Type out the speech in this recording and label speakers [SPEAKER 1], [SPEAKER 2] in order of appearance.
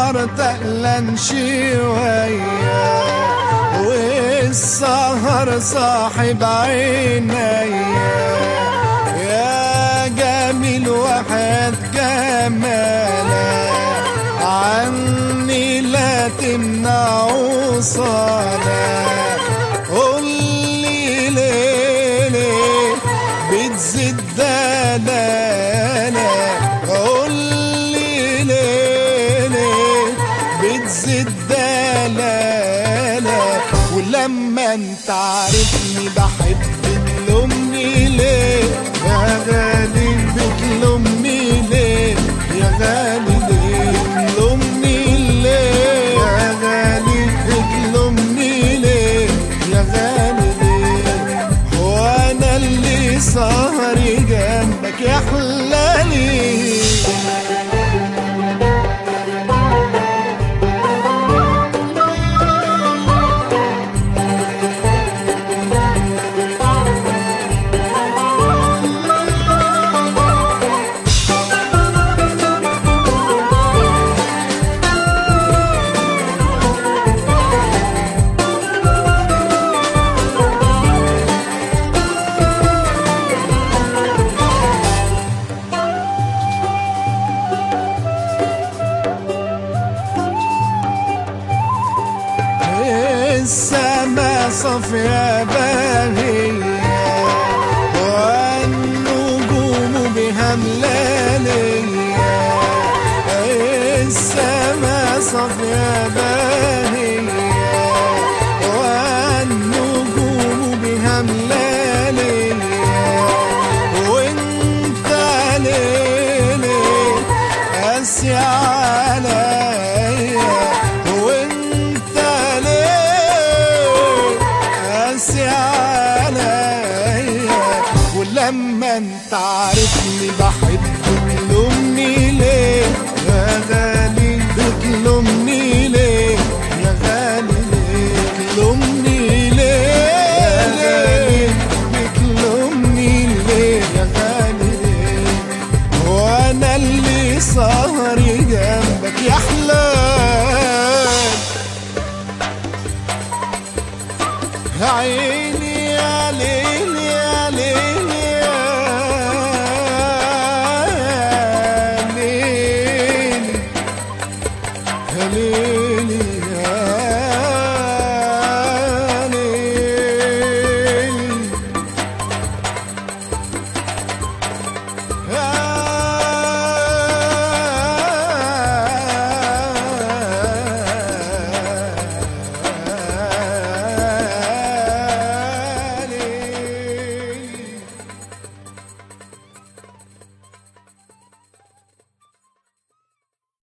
[SPEAKER 1] النهار تقلن شوية والسهر صاحب عيني يا جميل واحد جمالك عني لا تمنع صلاة قول لي ليه ليه بتزيد دلالة قول لي ليه ليه بتزيد دلالة ولما انت عارفني بحب تلومني ليه يا غالي بتلومني ليه يا غالي ليه تلومني ليه يا غالي بتلومني ليه يا غالي ليه وانا اللي سهري جنبك يا حلالي السما صفيا باهية والنجوم بها ملالية السما صفيا باهية والنجوم بها ملالية وانت ليلي قاسي عليا وانت ليه قاسي عليا ولما انت عارفني